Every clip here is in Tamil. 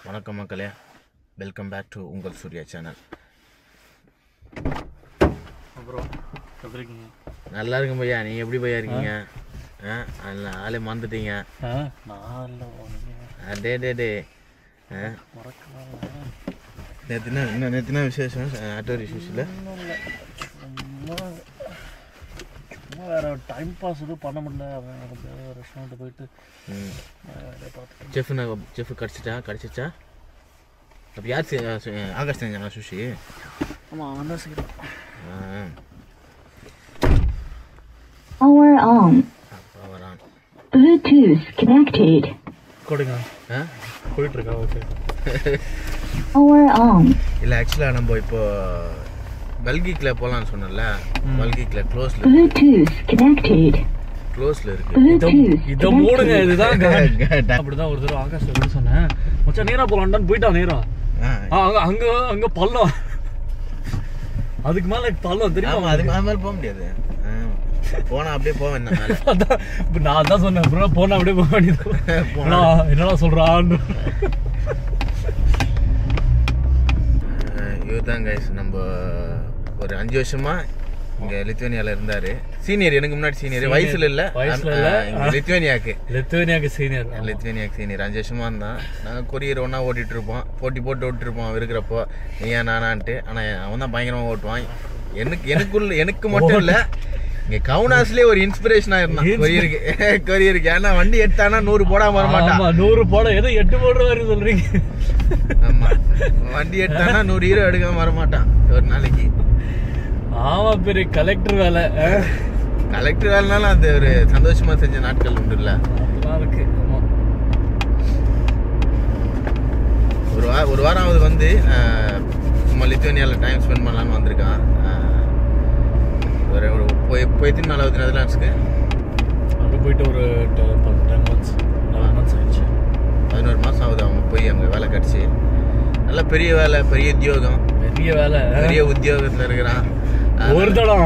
வணக்கம் மக்களே வெல்கம் பேக் டு உங்கள் சூர்யா சேனல் அப்புறம் எப்படி இருக்கீங்க நல்லா இருக்கும் பையா நீங்கள் எப்படி பையா இருக்கீங்க ஆ அல்ல ஆளே மறந்துட்டீங்க ஆ நான் இல்லை ஒன்றுமே ஆ, டே டே டே ஆ மறக்கலாம் நேற்றுனா இன்னும் நேற்றுனா விசேஷம் ஆட்டோ விசேஷத்தில் ஒன்றும் இல்லை சும்மா சும்மா வேறு டைம் பாஸ் எதுவும் பண்ண முடியல அவன் ரெஸ்டாரண்ட்டு போயிட்டு ம் வேலையை பார்த்துட்டு செஃப் நான் செஃப் கிடச்சிட்டா கிடச்சிச்சா அப்போ யார் செ- செ- ஆகாஷ் செஞ்சாங்க சுஷி ஆமாம் அவன் தான் செய்கிறான் ஆ Power on. அப்போ வரான் Bluetooth connected. கொடுங்க ஆ போயிட்டுருக்கா ஓகே Power on. இல்லை ஆக்சுவலாக நம்ம இப்போ பல்கிக்கில் போகலான்னு சொன்னோம்ல பல்கிக்கில் க்ளோஸில் Bluetooth connected. க்ளோஸில் இருக்கு Bluetooth இதை மூடுங்க connected. இதுதான் அப்படிதான் ஒரு தடவை ஆகாஷ் எப்படி சொன்னேன் மச்சான் நேரா போலான்டான்னு போயிட்டான் நேரா ஆ ஆ, அங்க அங்க அங்க பள்ளம் அதுக்கு மேல பள்ளம் ஆமா தெரியுமா அதுக்கு அது மாதிரி போக முடியாது ஆ. போனா அப்படியே போக வேண்டாம் மேல அதான் இப்ப நான் தான் சொன்னேன் அப்புறம் போனா அப்படியே போக வேண்டியது போனா. என்னடா, என்னடா சொல்றான்னு இவர் தான் கைஸ் நம்ம ஒரு அஞ்சு வருஷமா இங்க லித்துவேனியால இருந்தாரு சீனியர் எனக்கு முன்னாடி சீனியர் Senior. வயசுல இல்ல வயசுல ஆ, இல்ல. இங்க லித்துவேனியாக்கு லித்துவேனியாக்கு சீனியர் லித்துவேனியாக்கு சீனியர் அஞ்சு வருஷமா இருந்தான் நாங்கள் கொரியர் ஒன்றா ஓட்டிட்டு இருப்போம் போட்டி போட்டு ஓட்டிட்டு இருப்போம் அவன் இருக்கிறப்போ நீயா நானான்ட்டு ஆனால் அவன் தான் பயங்கரமாக ஓட்டுவான் எனக்கு எனக்குள்ள எனக்கு மட்டும் இல்லை இங்க கவுனாஸ்லயே ஒரு இன்ஸ்பிரேஷனா இருந்தான் கொரியருக்கு கொரியருக்கு ஏன்னா வண்டி எடுத்தானா நூறு போடாம வர மாட்டான் ஆமா நூறு போட ஏதோ எட்டு போடுற மாதிரி சொல்றீங்க ஆமா வண்டி எடுத்தானா நூறு ஹீரோ எடுக்காம வர மாட்டான் ஒரு நாளைக்கு ஆமா பெரிய கலெக்டர் வேலை ஆ. கலெக்டர் வேலைனாலும் அது ஒரு சந்தோஷமா செஞ்ச நாட்கள் உண்டுல்ல அதெல்லாம் இருக்கு ஆமா ஒரு வா ஒரு வாரம் ஆகுது வந்து அஹ், சும்மா லித்துவேனியாவில் டைம் ஸ்பெண்ட் பண்ணலான்னு வந்திருக்கான் அஹ், ஒரு ஒரு போய் போய் திரும்ப நாலாவது நெதர்லாண்ட்ஸ்க்கு அங்க போயிட்டு ஒரு டென் மந்த்ஸ் லெவன் மந்த்ஸ் ஆயிடுச்சு பதினோரு மாதம் ஆகுது அவன் போய் அங்கே வேலை கிடச்சி நல்ல பெரிய வேலை பெரிய உத்தியோகம் பெரிய வேலை ஆ. பெரிய உத்தியோகத்தில் இருக்கிறான் அஹ், ஒரு தடம்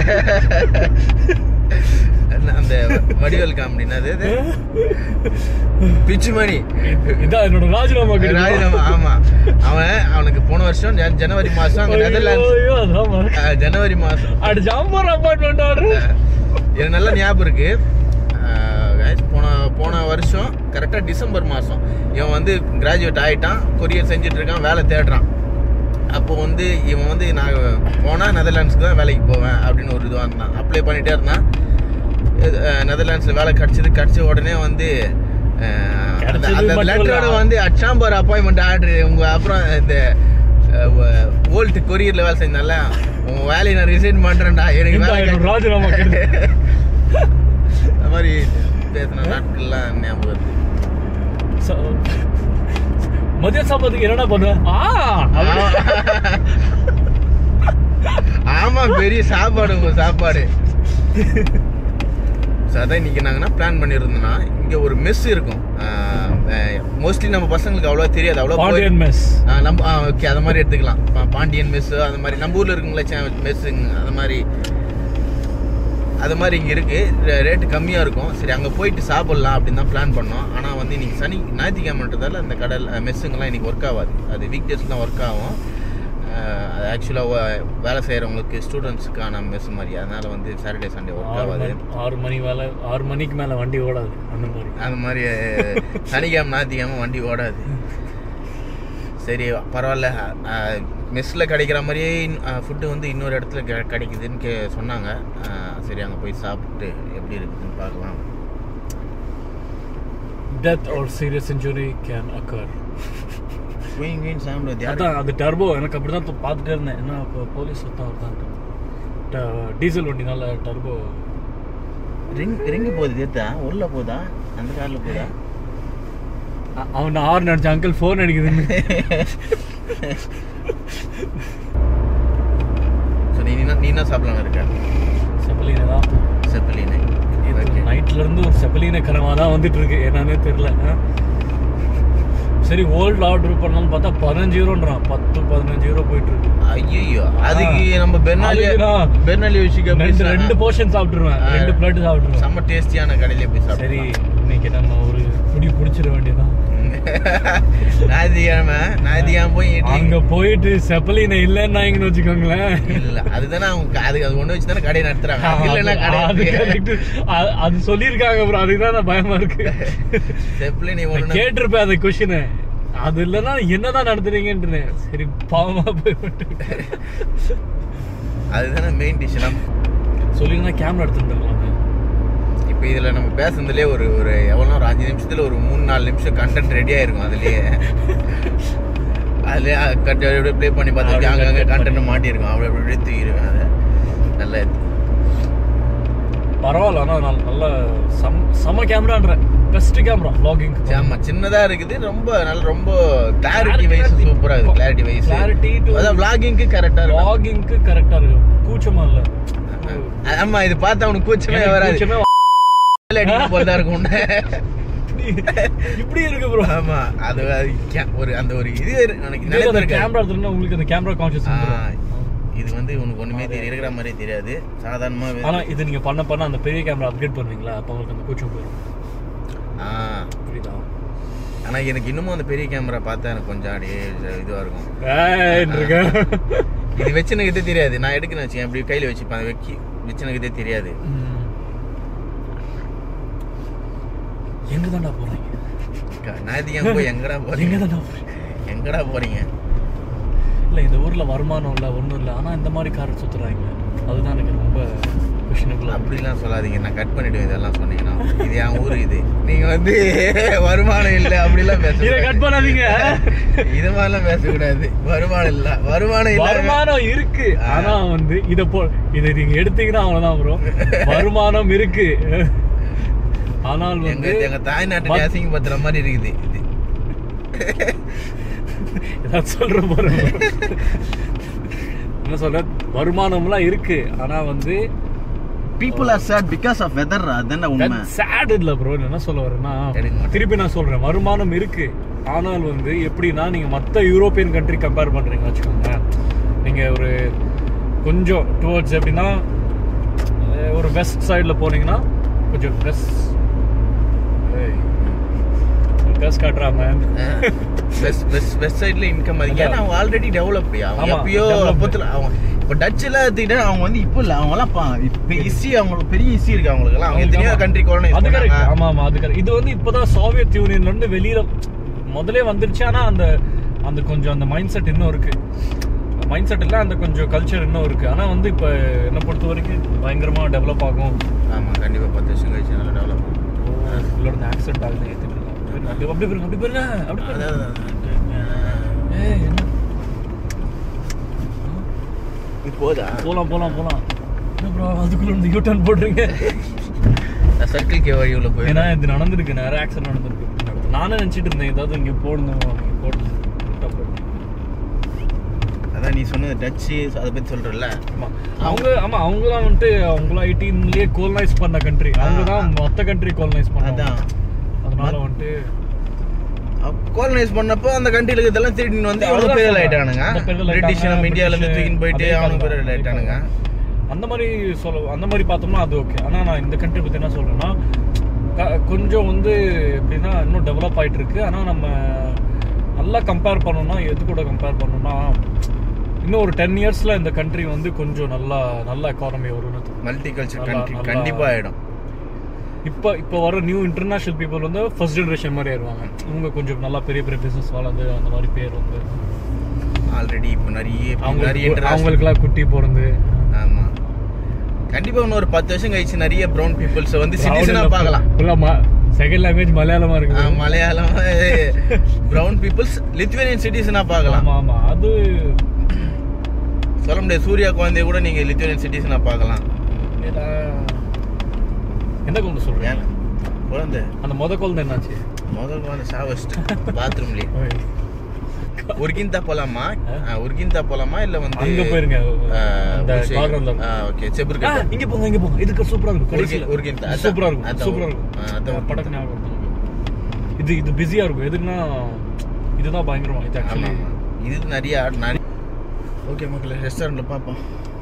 என்ன அந்த வடிவேல் காமெடி என்னது இது? பிச்சு மணி இதான் என்னோட ராஜினாமா கடிதம். ராஜினாமா ஆமா அவன் அவனுக்கு போன வருஷம் ஜன- ஜனவரி மாசம் அங்க நெதர்லாண்ட்ஸ் ஐயோ, அதான் மறந்து- அஹ், ஜனவரி மாசம் அடி ஜாம்பர் அப்பார்ட்மெண்ட் ஆர்டர் எனக்கு நல்ல ஞாபகம் இருக்கு அஹ், guys, போன போன வருஷம் கரெக்டாக டிசம்பர் மாதம் இவன் வந்து கிராஜுவேட் ஆகிட்டான் கொரியர் செஞ்சுட்டு இருக்கான் வேலை தேடுறான் அப்போ வந்து இவன் வந்து நான் போனால் நெதர்லாண்ட்ஸ்க்கு தான் வேலைக்கு போவேன் அப்படின்னு ஒரு இதுவாக இருந்தான் அப்ளை பண்ணிகிட்டே இருந்தான் நெதர்லாண்ட்ஸில் வேலை கிடச்சிது கிடச்ச உடனே வந்து அஹ், அந்த- கிடைச்சது அந்த மட்டும் லெட்டரோட இல்ல. வந்து அச்சாம்பர் அப்பாயின்மெண்ட் ஆர்டர் உங்க அப்புறம் இந்த ஓல்ட் கொரியரில் வேலை செஞ்சனால உன் வேலையை நான் ரிசைன் பண்ணுறேன்டா எனக்கு இந்த வேலை என்னோட கிடைச்சு- ராஜினாமா கடிதம். அந்த மாதிரி பேசின நாட்கள்லாம் ஞாபகம் வருது ச- மதிய சாப்பாட்டுக்கு என்னடா பண்ணுவ ஆ ஆமா பெரிய சாப்பாடு உங்க சாப்பாடு So, அதான் இன்னைக்கு நாங்கன்னா பிளான் பண்ணியிருந்தோம்னா இங்க ஒரு மெஸ் இருக்கும் மோஸ்ட்லி நம்ம பசங்களுக்கு அவ்வளோ தெரியாது அவ்வளோ போய்- பாண்டியன் மெஸ் ஆ, நம்ம ஓகே அது மாதிரி எடுத்துக்கலாம் பா- பாண்டியன் மெஸ் அது மாதிரி நம்ம ஊர்ல இருக்குங்களா மெஸ்ஸுங்க அது மாதிரி அது மாதிரி இங்கே இருக்கு ரேட்டு கம்மியாக இருக்கும் சரி அங்கே போயிட்டு சாப்பிட்லாம் அப்படின்னு தான் பிளான் பண்ணோம் ஆனால் வந்து இன்னைக்கு சனி ஞாயிற்றுக்கிழமைன்றதால அந்த கடல் மெஸ்ஸுங்கெல்லாம் இன்னைக்கு ஒர்க் ஆகாது அது வீக் டேஸ் தான் ஒர்க் ஆகும் அஹ், அது ஆக்சுவலாக வேலை செய்கிறவங்களுக்கு ஸ்டூடெண்ட்ஸுக்கான மெஸ் மாதிரி அதனால வந்து சாட்டர்டே சண்டே ஒர்க் ஆறு ஆகாது மணி ஆறு மணி வேலை ஆறு மணிக்கு மேல வண்டி ஓடாது அந்த மாதிரி அந்த மாதிரி சனிக்கிழமை ஞாயிற்றுக்கிழமை வண்டி ஓடாது சரி பரவாயில்ல மெஸ்ஸில் கிடைக்கிற மாதிரியே ஃபுட்டு வந்து இன்னொரு இடத்துல கெ- கிடைக்குதுன்னு கே சொன்னாங்க அஹ், சரி அங்கே போய் சாப்பிட்டு எப்படி இருக்குதுன்னு பார்க்கலாம் death or serious injury can occur queen queen sound வந்து யாரு அதான் அது டர்போ எனக்கு அப்படிதான் இப்போ பார்த்துட்டே இருந்தேன் என்ன இப்போ போலீஸ் சுத்தம் வருதான் டீசல் வண்டினால டர்போ ரிங் ரிங்கு போகுது தேத்தா உள்ள போதா அந்த காரில் போதா அவன் ஆறு நினைச்ச அங்கிள் ஃபோன் அடிக்குதுன்னு ஸோ நீ என்ன- நீ என்ன சாப்பிடலாம் இருக்க செப்பலீனை தான் செப்பலினை ஓகே நைட்ல இருந்து ஒரு செப்பலீனை கனவா தான் வந்துட்டு இருக்கு என்னன்னே தெரியல ஆ? சரி ஓல்டு ஆர்டர் பண்ணலாம்னு பார்த்தா பதினஞ்சு யூரோன்றான் பத்து பதினஞ்சு யூரோ போயிட்டு இருக்கு ஐயோ அதுக்கு நம்ம பெர்னாலி அதுக்கு நான் பெர்னாலி விஷயம் ரெண்டு ரெண்டு போர்ஷன் சாப்பிட்டுருவேன் ஆ. ரெண்டு பிளேட் சாப்பிட்டுருவேன் செம்ம டேஸ்டியான கடையிலே போய் சரி சாப்பிடலாம் இன்னைக்கு நம்ம ஒரு புடி பிடிச்சிட வேண்டியதான் ம் ஞாயிற்றுக்கிழமை ஞாயிற்றுக்கிழமை போய் அங்க இட்லி போயிட்டு செப்பலின இல்லைன்னாங்கன்னு வச்சுக்கோங்களேன் இல்ல அதுதானே அவங்க அது அது ஒண்ணு வச்சு தானே கடையை நடத்துறாங்க அது இல்லைன்னா கடை அது இருக்கு. correct. அது- அது சொல்லியிருக்காங்க ப்ரோ அதுக்கு தான் நான் பயமா இருக்கு செப்பில் நீ நான் ஒண்ணு கேட்டிருப்பேன் அந்த கொஸ்டின் அது இல்லைன்னா என்னதான் நடத்துறீங்கன்னு சரி பாவமா போயிட்டு அதுதானே மெயின் டிஷ் நம்ம சொல்லிருந்தா கேமரா எடுத்துருந்தாங்களா இப்போ இதுல நம்ம பேசுனதுலயே ஒரு ஒரு எவ்வளோ ஒரு அஞ்சு நிமிஷத்துல ஒரு மூணு நாலு நிமிஷம் கண்டென்ட் ரெடி ஆயிருக்கும் அதுலயே அதுலயே கட் அப்படியே ப்ளே பண்ணி பார்த்து அப்படியே அங்கங்க cut கண்டென்ட் பண்ணி. மாட்டியிருக்கும் அப்படியே அப்படியே தூக்கிடுவேன் அதை நல்ல பரவாயில்ல ஆனா நல்ல நல்ல சம் செம கேமரான்றேன் பெஸ்ட் கேமரா vlogging ஆமா சின்னதா இருக்குது ரொம்ப நல்ல ரொம்ப கிளாரிட்டி Clarity, வைஸ் clarity. சூப்பரா இருக்கு கிளாரிட்டி வைஸ் Clarity to- அதான் vloggingக்கு கரெக்டா இருக்கும் vloggingக்கு கரெக்டா இருக்கு கூச்சமா இல்ல ஆமா இது பார்த்தா அவனுக்கு கூச்சமே எனக்கு வராது கூச்சமே அடிக்க போலதான் இருக்கும் உன்னை. இப்படி இருக்கு ப்ரோ ஆமா அது அது கே- ஒரு அந்த ஒரு இது எனக்கு நினைப்பு இருக்கு கேமரா எடுத்துனா உங்களுக்கு அந்த கேமரா கான்ஷியஸ் ஆ, இது வந்து உனக்கு ஒண்ணுமே தெரிய இருக்கிற மாதிரி தெரியாது சாதாரணமா ஆனா இது நீங்க பண்ண பண்ண அந்த பெரிய கேமரா அப்கிரேட் பண்ணுவீங்களா அப்ப உங்களுக்கு அந்த கூச்சம் போயிடும் ஆ, புரியுதா ஆனா எனக்கு இன்னமும் அந்த பெரிய கேமரா பார்த்தா எனக்கு கொஞ்சம் அப்படியே இதுவா இருக்கும் ஏன்றிருக்க இது வச்சு எனக்கு இதே தெரியாது நான் எடுக்கணும் வச்சு அப்படி கையில வச்சுப்பேன் அதை வைக்கி வச்சு எனக்கு இதே தெரியாது எங்க தான்டா போறீங்க ஞாயிற்றுக்கிழமை போய் எங்கடா எங்க போறீங்க தான்டா போறீங்க எங்கடா போறீங்க இல்ல இந்த ஊர்ல வருமானம் இல்ல ஒண்ணும் இல்ல ஆனா இந்த மாதிரி கார் சுத்துறாங்க அதுதான் எனக்கு ரொம்ப கொஷினபிள் அப்படிலாம் சொல்லாதீங்க நான் கட் பண்ணிடுவேன் இதெல்லாம் சொன்னீங்கன்னா இது என் ஊர் இது நீங்க வந்து வருமானம் இல்ல அப்படிலாம் பேச இதை கட் பண்ணாதீங்க இது மாதிரிலாம் பேசக்கூடாது வருமானம் இல்ல வருமானம் இல்ல வருமானம் இருக்கு ஆனா வந்து இத போ இதை நீங்க எடுத்தீங்கன்னா அவ்வளவுதான் ப்ரோ வருமானம் இருக்கு ஆனால் எங்க வந்து எங்க தாய்நாட்டு மத்- அசிங்க பத்துற மாதிரி இருக்குது இது ஏதாவது சொல்ற போறேன் என்ன சொல்ற வருமானம்லாம் இருக்கு ஆனா வந்து people are sad because of weather அதான உண்மை சேட் இல்ல ப்ரோ என்ன சொல்ல வரேன்னா எடுக்க மாட்டேன். திருப்பி நான் சொல்றேன் வருமானம் இருக்கு ஆனால் வந்து எப்படின்னா நீங்க மத்த யூரோப்பியன் கண்ட்ரி கம்பேர் பண்றீங்க வச்சுக்கோங்க நீங்க ஒரு கொஞ்சம் டுவர்ட்ஸ் எப்படின்னா அஹ், ஒரு வெஸ்ட் சைடுல போனீங்கன்னா கொஞ்சம் வெஸ்ட் வெஸ்ட் காட்டுறா மேம் வெஸ்ட் வெஸ்ட் வெஸ்ட் சைடுல இன்கம் அதிகம் ஏன்னா அவங்க ஆல்ரெடி டெவலப் அவங்க ஆமா, எப்பயோ developed. அப்பத்துல அவங்க இப்போ டச்சில் எடுத்துக்கிட்டா அவங்க வந்து இப்போ இல்லை அவங்கலாம் பா இப்போ இசி அவங்களுக்கு பெரிய இசி இருக்கு அவங்களுக்குலாம் அவங்க எத்தனையோ கண்ட்ரி கொரோனா அது கரெக்ட் ஆமா ஆமா அது கரெக்ட் இது வந்து இப்பதான் சோவியத் யூனியன்ல இருந்து வெளியில முதலே வந்துருச்சு ஆனா அந்த அந்த கொஞ்சம் அந்த மைண்ட் செட் இன்னும் இருக்கு மைண்ட் செட் இல்ல அந்த கொஞ்சம் கல்ச்சர் இன்னும் இருக்கு ஆனா வந்து இப்ப என்ன பொறுத்த வரைக்கும் பயங்கரமா டெவலப் ஆகும் ஆமா கண்டிப்பா பத்து வருஷம் கழிச்சு நல்லா டெவலப் உள்ள இருந்து ஆக்சென்ட் ஆகுது ஏத்திட்டு இருக்காங்க. அப்படி அப்படி பாருங்க அப்படி பாருங்க அப்படி பாருங்க ஏய் என்ன இது போதா போலாம் போலாம் போலாம் என்ன ப்ரோ அதுக்குள்ள இருந்து யூ டர்ன் போடுறீங்க சர்க்கிள் கே வழி உள்ள போய் ஏன்னா இது நடந்திருக்கு நிறைய ஆக்சிடென்ட் நடந்திருக்கு நானே நினைச்சிட்டு இருந்தேன் ஏதாவது இங்க போடணும் இங்க போடணும் விட்டா போடணும். அதான் நீ சொன்னது டச்சு அதை பத்தி சொல்றல ஆமா. அவங்க ஆமா அவங்க தான் வந்துட்டு அவங்களாம் எயிட்டீன்லயே கோலனைஸ் பண்ண கண்ட்ரி அவங்க தான் மொத்த கண்ட்ரி கோலனைஸ் பண்ணாங்க அதான் அதனால வந்துட்டு கோலனைஸ் பண்ணப்போ அந்த கண்ட்ரில இதெல்லாம் திருடின்னு வந்து இவ்வளவு அவ்வளவுதான் பேர் சொல்றேன். ஆயிட்டானுங்க அந்த பேர்ல பிரிட்டிஷ் ஆயிட்டாங்க, நம்ம இந்தியால இருந்து பிரிட்டிஷ் தூக்கின்னு போயிட்டு அதே அவனுக்கு கதை பேர் தான், ஆயிட்டானுங்க அந்த மாதிரி சொல்ல அந்த மாதிரி பார்த்தோம்னா அது ஓகே ஆனா நான் இந்த கண்ட்ரி பத்தி என்ன சொல்றேன்னா க- கொஞ்சம் வந்து எப்படின்னா இன்னும் டெவலப் ஆயிட்டு இருக்கு ஆனா நம்ம நல்லா கம்பேர் பண்ணோம்னா எது கூட கம்பேர் பண்ணோம்னா இன்னும் ஒரு டென் இயர்ஸ்ல இந்த கண்ட்ரி வந்து கொஞ்சம் நல்லா நல்ல எக்கானமி வரும்னு தோணுது. மல்டி கல்ச்சர் நல்லா- கண்ட்ரி நல்லா- கண்டிப்பா ஆயிடும் இப்போ இப்போ வர நியூ இன்டர்நேஷனல் பீப்புள் வந்து ஃபர்ஸ்ட் ஜெனரேஷன் மாதிரி ஆயிடுவாங்க இவங்க கொஞ்சம் நல்லா பெரிய பெரிய பிசினஸ் வளர்ந்து அந்த மாதிரி பேர் வந்து ஆல்ரெடி இப்போ நிறைய நிறைய அவங்களுக்கு international- அவங்களுக்குலாம் குட்டி பிறந்து ஆமா கண்டிப்பா இன்னும் ஒரு பத்து வருஷம் கழிச்சு நிறைய ப்ரௌன் பீப்புள்ஸ் வந்து சிட்டிசனா பார்க்கலாம் செகண்ட் லாங்குவேஜ் மலையாளமா ஆ, இருக்கு மலையாளம் ப்ரௌன் பீப்புள்ஸ் லித்வேனியன் சிட்டிசனா பார்க்கலாம் ஆமா ஆமா அது சொல்ல முடியாது சூர்யா குழந்தைய கூட நீங்க லித்வேனியன் சிட்டிசனா பார்க்கலாம் எந்த குழந்தை சொல்றேன் ஏன் குழந்தை அந்த முத குழந்தை என்னாச்சு முதல் குழந்தை சாவஸ்ட் பாத்ரூம்லயே உருகிந்தா போலாமா ஆ, உருகிந்தா போலாமா இல்ல வந்து அங்க போயிருங்க ஆ, அந்த உஷே- கார்னர்ல ஆ, ஓகே செபுர் ஆ, இங்க போங்க இங்க போங்க இதுக்கு சூப்பரா இருக்கும் கடைசியில உருகிந்தா அதான். சூப்பரா இருக்கும் அதான் சூப்பரா உரு- ஆ, அதான் இருக்கும் படக்கு ஞாபகம் வருது. இது இது பிஸியா இருக்கும் எதுக்குன்னா இதுதான் பயங்கரமா இது ஆமா ஆக்சுவலி ஆமா இது நிறைய நிறைய ஓகே மக்களே ரெஸ்டாரண்ட்ல பார்ப்போம்